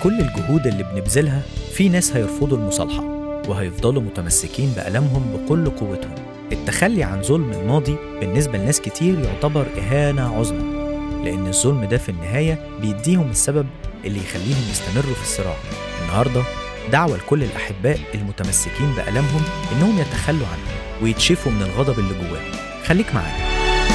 كل الجهود اللي بنبذلها في ناس هيرفضوا المصالحة وهيفضلوا متمسكين بألمهم بكل قوتهم التخلي عن ظلم الماضي بالنسبة لناس كتير يعتبر إهانة عظمى لأن الظلم ده في النهاية بيديهم السبب اللي يخليهم يستمروا في الصراع النهاردة دعوة لكل الأحباء المتمسكين بألمهم إنهم يتخلوا عنه ويتشفوا من الغضب اللي جواهم خليك معانا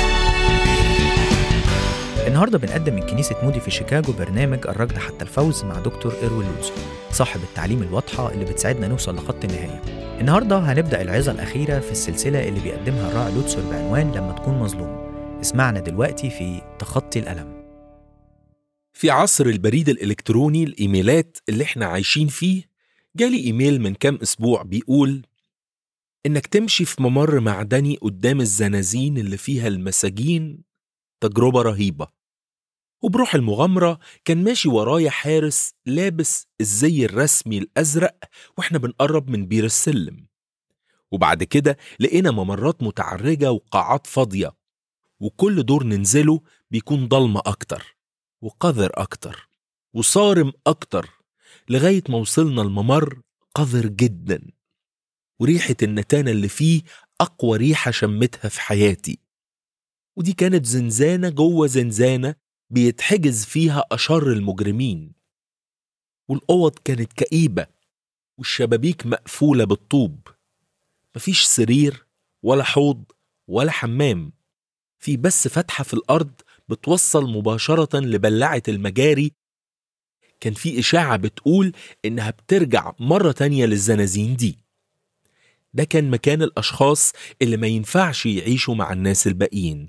النهارده بنقدم من كنيسة مودي في شيكاغو برنامج الركض حتى الفوز مع دكتور إيروين لوز صاحب التعليم الواضحة اللي بتساعدنا نوصل لخط النهاية النهارده هنبدأ العظة الأخيرة في السلسلة اللي بيقدمها الراعي لوتسر بعنوان لما تكون مظلوم اسمعنا دلوقتي في تخطي الألم في عصر البريد الإلكتروني الإيميلات اللي احنا عايشين فيه جالي إيميل من كام أسبوع بيقول إنك تمشي في ممر معدني قدام الزنازين اللي فيها المساجين تجربة رهيبة وبروح المغامرة كان ماشي ورايا حارس لابس الزي الرسمي الأزرق وإحنا بنقرب من بير السلم وبعد كده لقينا ممرات متعرجة وقاعات فاضية وكل دور ننزله بيكون ضلمة أكتر وقذر أكتر وصارم أكتر لغاية ما وصلنا الممر قذر جدا وريحة النتانة اللي فيه أقوى ريحة شمتها في حياتي ودي كانت زنزانة جوه زنزانة بيتحجز فيها أشر المجرمين والأوض كانت كئيبة والشبابيك مقفولة بالطوب مفيش سرير ولا حوض ولا حمام في بس فتحة في الأرض بتوصل مباشرة لبلعة المجاري كان في إشاعة بتقول إنها بترجع مرة تانية للزنازين دي ده كان مكان الأشخاص اللي ما ينفعش يعيشوا مع الناس الباقيين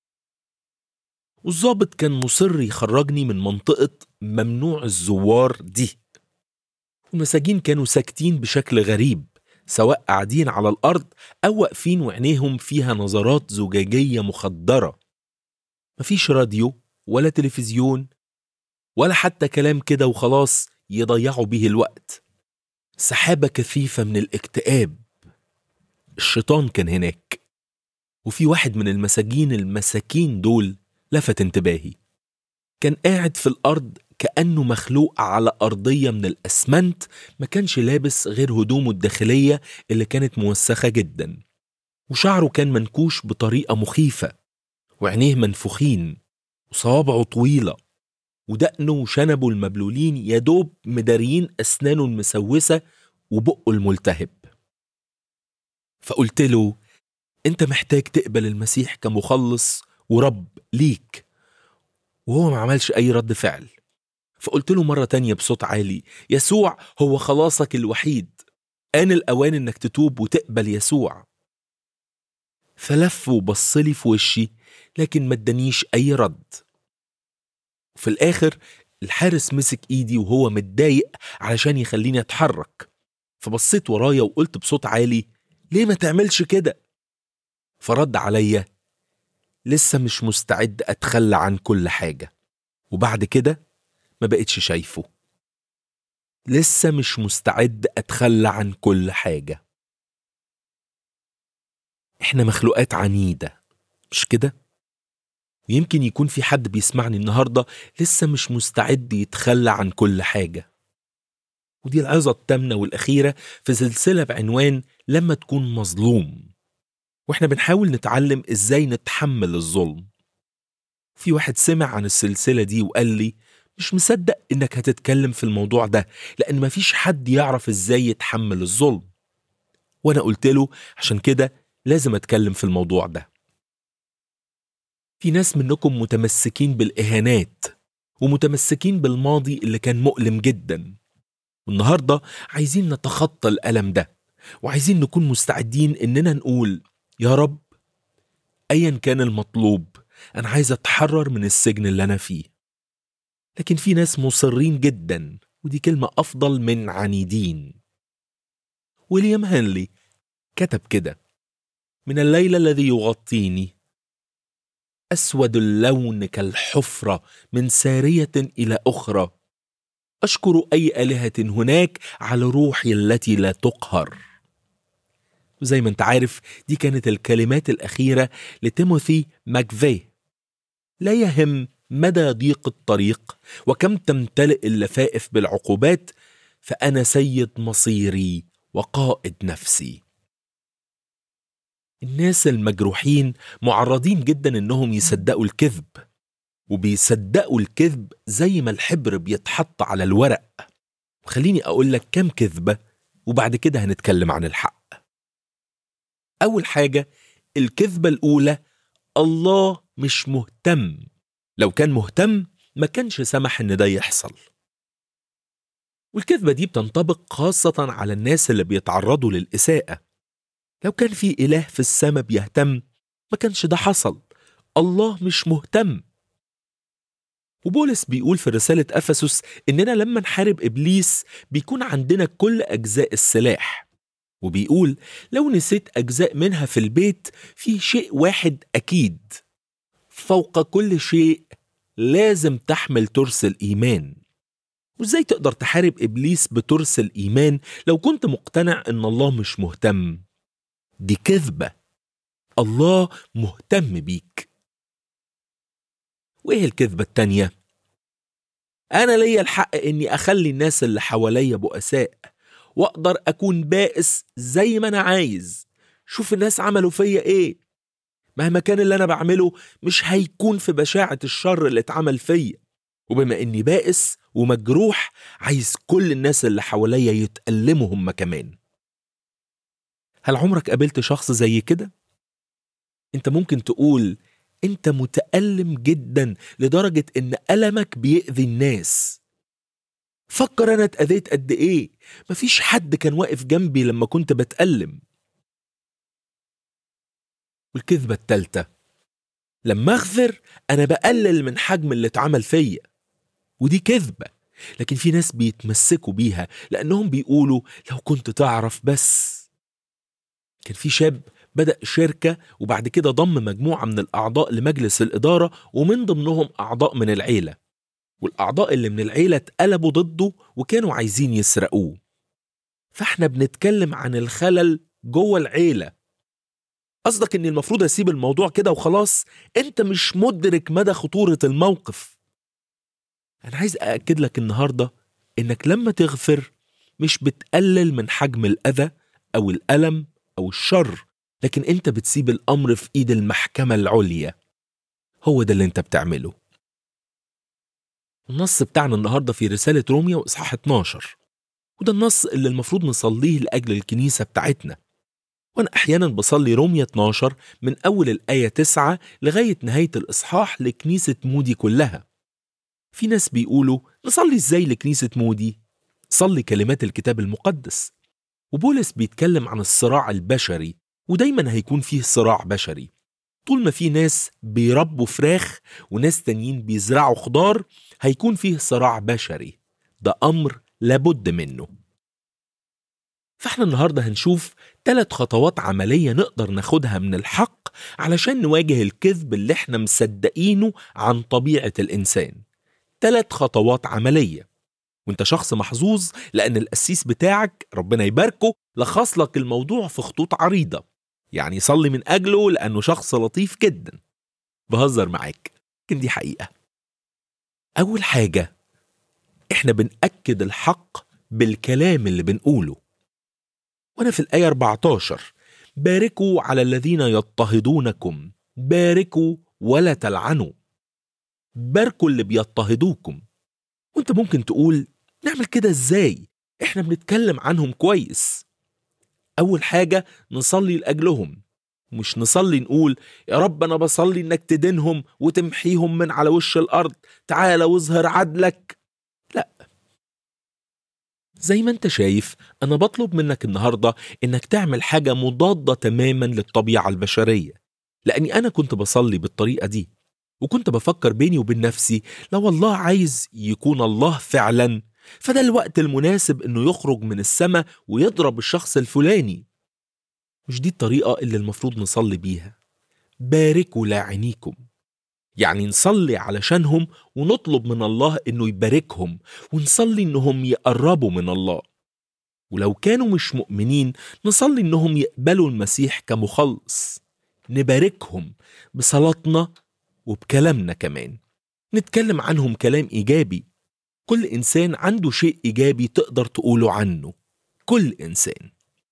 والظابط كان مصر يخرجني من منطقة ممنوع الزوار دي المساجين كانوا ساكتين بشكل غريب سواء قاعدين على الأرض أو واقفين وعينيهم فيها نظرات زجاجية مخدرة مفيش راديو ولا تلفزيون ولا حتى كلام كده وخلاص يضيعوا به الوقت سحابة كثيفة من الاكتئاب الشيطان كان هناك وفي واحد من المساجين المساكين دول لفت انتباهي كان قاعد في الأرض كأنه مخلوق على أرضية من الأسمنت ما كانش لابس غير هدومه الداخلية اللي كانت موسخة جدا وشعره كان منكوش بطريقة مخيفة وعينيه منفوخين وصوابعه طويلة ودقنه وشنبه المبلولين يدوب مداريين أسنانه المسوسة وبقه الملتهب فقلت له أنت محتاج تقبل المسيح كمخلص ورب ليك وهو ما عملش أي رد فعل فقلت له مرة تانية بصوت عالي يسوع هو خلاصك الوحيد آن الأوان إنك تتوب وتقبل يسوع فلف وبصلي في وشي لكن ما ادانيش أي رد وفي الآخر الحارس مسك إيدي وهو متضايق علشان يخليني أتحرك فبصيت ورايا وقلت بصوت عالي ليه ما تعملش كده فرد عليا لسه مش مستعد أتخلى عن كل حاجة وبعد كده ما بقتش شايفه لسه مش مستعد أتخلى عن كل حاجة إحنا مخلوقات عنيدة مش كده؟ ويمكن يكون في حد بيسمعني النهاردة لسه مش مستعد يتخلى عن كل حاجة ودي العظة التامنة والأخيرة في سلسلة بعنوان لما تكون مظلوم واحنا بنحاول نتعلم ازاي نتحمل الظلم في واحد سمع عن السلسلة دي وقال لي مش مصدق انك هتتكلم في الموضوع ده لان مفيش حد يعرف ازاي يتحمل الظلم وانا قلت له عشان كده لازم اتكلم في الموضوع ده في ناس منكم متمسكين بالاهانات ومتمسكين بالماضي اللي كان مؤلم جدا والنهارده عايزين نتخطى الالم ده وعايزين نكون مستعدين اننا نقول يا رب ايا كان المطلوب انا عايز اتحرر من السجن اللي انا فيه لكن في ناس مصرين جدا ودي كلمة أفضل من عنيدين ويليام هنلي كتب كده من الليل الذي يغطيني أسود اللون كالحفرة من سارية إلى أخرى أشكر أي آلهة هناك على روحي التي لا تقهر وزي ما انت عارف دي كانت الكلمات الأخيرة لتيموثي ماكفي لا يهم مدى ضيق الطريق وكم تمتلئ اللفائف بالعقوبات فأنا سيد مصيري وقائد نفسي الناس المجروحين معرضين جدا انهم يصدقوا الكذب وبيصدقوا الكذب زي ما الحبر بيتحط على الورق وخليني اقول لك كم كذبه وبعد كده هنتكلم عن الحق اول حاجه الكذبه الاولى الله مش مهتم لو كان مهتم ما كانش سمح ان ده يحصل والكذبه دي بتنطبق خاصه على الناس اللي بيتعرضوا للاساءه لو كان في اله في السماء بيهتم ما كانش ده حصل الله مش مهتم وبولس بيقول في رسالة أفسس إننا لما نحارب إبليس بيكون عندنا كل أجزاء السلاح وبيقول لو نسيت أجزاء منها في البيت في شيء واحد أكيد فوق كل شيء لازم تحمل ترس الإيمان وإزاي تقدر تحارب إبليس بترس الإيمان لو كنت مقتنع إن الله مش مهتم دي كذبة الله مهتم بيك وايه الكذبة التانية؟ أنا ليا الحق إني أخلي الناس اللي حواليا بؤساء وأقدر أكون بائس زي ما أنا عايز شوف الناس عملوا فيا إيه مهما كان اللي أنا بعمله مش هيكون في بشاعة الشر اللي اتعمل فيا وبما إني بائس ومجروح عايز كل الناس اللي حواليا يتألموا هم كمان هل عمرك قابلت شخص زي كده؟ انت ممكن تقول انت متألم جدا لدرجة ان ألمك بيأذي الناس فكر انا اتأذيت قد ايه مفيش حد كان واقف جنبي لما كنت بتألم والكذبة التالتة لما اغفر انا بقلل من حجم اللي اتعمل فيا ودي كذبة لكن في ناس بيتمسكوا بيها لانهم بيقولوا لو كنت تعرف بس كان في شاب بدأ شركة وبعد كده ضم مجموعة من الأعضاء لمجلس الإدارة ومن ضمنهم أعضاء من العيلة والأعضاء اللي من العيلة اتقلبوا ضده وكانوا عايزين يسرقوه فاحنا بنتكلم عن الخلل جوه العيلة قصدك اني المفروض اسيب الموضوع كده وخلاص انت مش مدرك مدى خطورة الموقف انا عايز اأكد لك النهاردة انك لما تغفر مش بتقلل من حجم الأذى أو الألم أو الشر لكن انت بتسيب الامر في ايد المحكمه العليا هو ده اللي انت بتعمله النص بتاعنا النهارده في رساله روميا واصحاح 12 وده النص اللي المفروض نصليه لاجل الكنيسه بتاعتنا وانا احيانا بصلي روميا 12 من اول الايه 9 لغايه نهايه الاصحاح لكنيسه مودي كلها في ناس بيقولوا نصلي ازاي لكنيسه مودي صلي كلمات الكتاب المقدس وبولس بيتكلم عن الصراع البشري ودايما هيكون فيه صراع بشري طول ما في ناس بيربوا فراخ وناس تانيين بيزرعوا خضار هيكون فيه صراع بشري ده أمر لابد منه فاحنا النهاردة هنشوف ثلاث خطوات عملية نقدر ناخدها من الحق علشان نواجه الكذب اللي احنا مصدقينه عن طبيعة الإنسان ثلاث خطوات عملية وانت شخص محظوظ لأن القسيس بتاعك ربنا يباركه لخص لك الموضوع في خطوط عريضة يعني صلي من أجله لأنه شخص لطيف جدا بهزر معاك لكن دي حقيقة أول حاجة إحنا بنأكد الحق بالكلام اللي بنقوله وأنا في الآية 14 باركوا على الذين يضطهدونكم باركوا ولا تلعنوا باركوا اللي بيضطهدوكم وانت ممكن تقول نعمل كده ازاي احنا بنتكلم عنهم كويس أول حاجة نصلي لأجلهم مش نصلي نقول يا رب أنا بصلي إنك تدينهم وتمحيهم من على وش الأرض تعالى واظهر عدلك لا زي ما انت شايف أنا بطلب منك النهاردة إنك تعمل حاجة مضادة تماما للطبيعة البشرية لأني أنا كنت بصلي بالطريقة دي وكنت بفكر بيني وبين نفسي لو الله عايز يكون الله فعلا فده الوقت المناسب انه يخرج من السماء ويضرب الشخص الفلاني مش دي الطريقة اللي المفروض نصلي بيها باركوا لاعنيكم يعني نصلي علشانهم ونطلب من الله انه يباركهم ونصلي انهم يقربوا من الله ولو كانوا مش مؤمنين نصلي انهم يقبلوا المسيح كمخلص نباركهم بصلاتنا وبكلامنا كمان نتكلم عنهم كلام إيجابي كل إنسان عنده شيء إيجابي تقدر تقوله عنه كل إنسان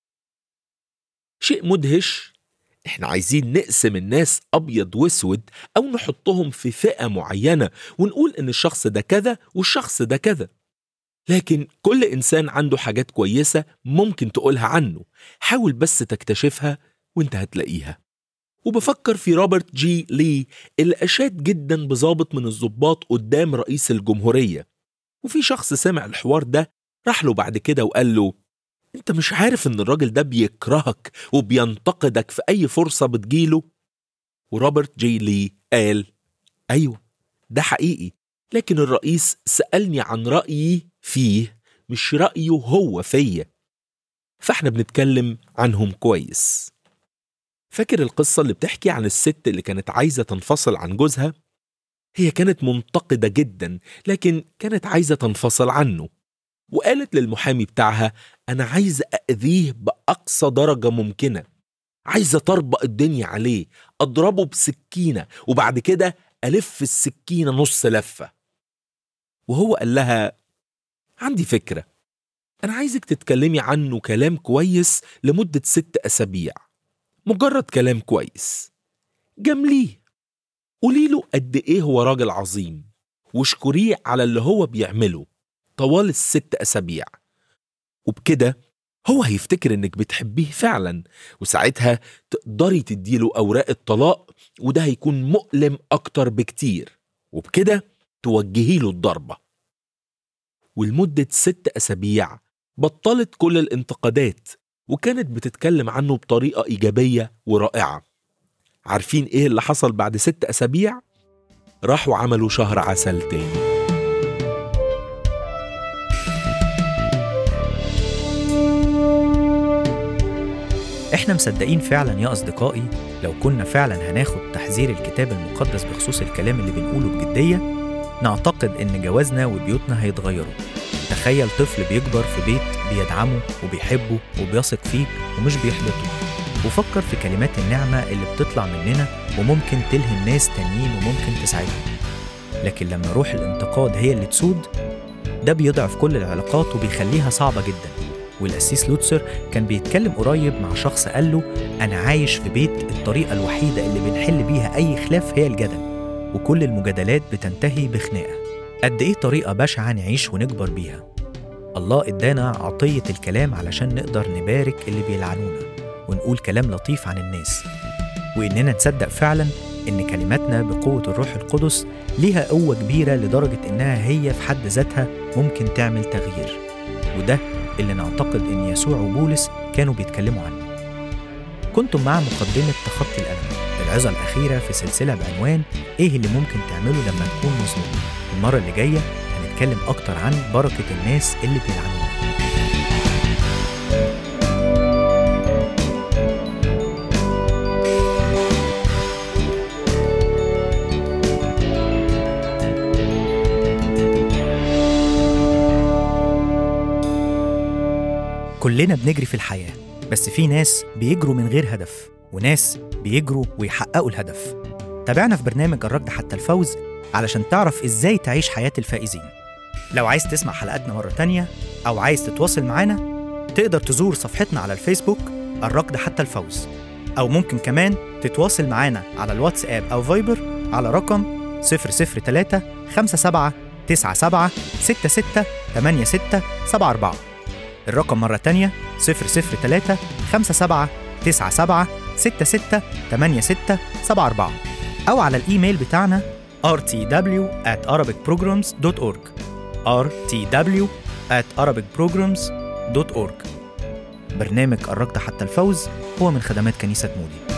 شيء مدهش احنا عايزين نقسم الناس أبيض واسود أو نحطهم في فئة معينة ونقول إن الشخص ده كذا والشخص ده كذا لكن كل إنسان عنده حاجات كويسة ممكن تقولها عنه حاول بس تكتشفها وانت هتلاقيها وبفكر في روبرت جي لي اللي أشاد جدا بظابط من الضباط قدام رئيس الجمهورية وفي شخص سمع الحوار ده راح له بعد كده وقال له انت مش عارف ان الراجل ده بيكرهك وبينتقدك في اي فرصة بتجيله وروبرت جي لي قال ايوه ده حقيقي لكن الرئيس سألني عن رأيي فيه مش رأيه هو فيا فاحنا بنتكلم عنهم كويس فاكر القصة اللي بتحكي عن الست اللي كانت عايزة تنفصل عن جوزها؟ هي كانت منتقدة جدا لكن كانت عايزة تنفصل عنه وقالت للمحامي بتاعها أنا عايزة أذيه بأقصى درجة ممكنة عايزة طربق الدنيا عليه أضربه بسكينة وبعد كده ألف السكينة نص لفة وهو قال لها عندي فكرة أنا عايزك تتكلمي عنه كلام كويس لمدة ست أسابيع مجرد كلام كويس جامليه قولي له قد إيه هو راجل عظيم واشكريه على اللي هو بيعمله طوال الست أسابيع وبكده هو هيفتكر إنك بتحبيه فعلا وساعتها تقدري تديله أوراق الطلاق وده هيكون مؤلم أكتر بكتير وبكده توجهي له الضربة ولمدة ست أسابيع بطلت كل الانتقادات وكانت بتتكلم عنه بطريقة إيجابية ورائعة عارفين إيه اللي حصل بعد ست أسابيع؟ راحوا عملوا شهر عسل تاني احنا مصدقين فعلا يا اصدقائي لو كنا فعلا هناخد تحذير الكتاب المقدس بخصوص الكلام اللي بنقوله بجديه نعتقد ان جوازنا وبيوتنا هيتغيروا تخيل طفل بيكبر في بيت بيدعمه وبيحبه وبيثق فيه ومش بيحبطه وفكر في كلمات النعمة اللي بتطلع مننا وممكن تلهم ناس تانيين وممكن تساعدهم لكن لما روح الانتقاد هي اللي تسود ده بيضعف كل العلاقات وبيخليها صعبة جدا والقسيس لوتسر كان بيتكلم قريب مع شخص قال له أنا عايش في بيت الطريقة الوحيدة اللي بنحل بيها أي خلاف هي الجدل وكل المجادلات بتنتهي بخناقة قد إيه طريقة بشعة نعيش ونكبر بيها الله إدانا عطية الكلام علشان نقدر نبارك اللي بيلعنونا ونقول كلام لطيف عن الناس وإننا نصدق فعلا إن كلماتنا بقوة الروح القدس ليها قوة كبيرة لدرجة إنها هي في حد ذاتها ممكن تعمل تغيير وده اللي نعتقد إن يسوع وبولس كانوا بيتكلموا عنه كنتم مع مقدمة تخطي الألم العظة الأخيرة في سلسلة بعنوان إيه اللي ممكن تعمله لما تكون مظلوم المرة اللي جاية هنتكلم أكتر عن بركة الناس اللي بيلعنونا كلنا بنجري في الحياة بس في ناس بيجروا من غير هدف وناس بيجروا ويحققوا الهدف تابعنا في برنامج الركض حتى الفوز علشان تعرف ازاي تعيش حياة الفائزين لو عايز تسمع حلقاتنا مرة تانية أو عايز تتواصل معانا تقدر تزور صفحتنا على الفيسبوك الركض حتى الفوز أو ممكن كمان تتواصل معانا على الواتساب أو فايبر على رقم 003 57 97 66 86 74 الرقم مرة تانية 003 57 97 66 86 74 أو على الإيميل بتاعنا rtw at arabicprograms.org rtw at arabicprograms.org برنامج الركض حتى الفوز هو من خدمات كنيسة مودي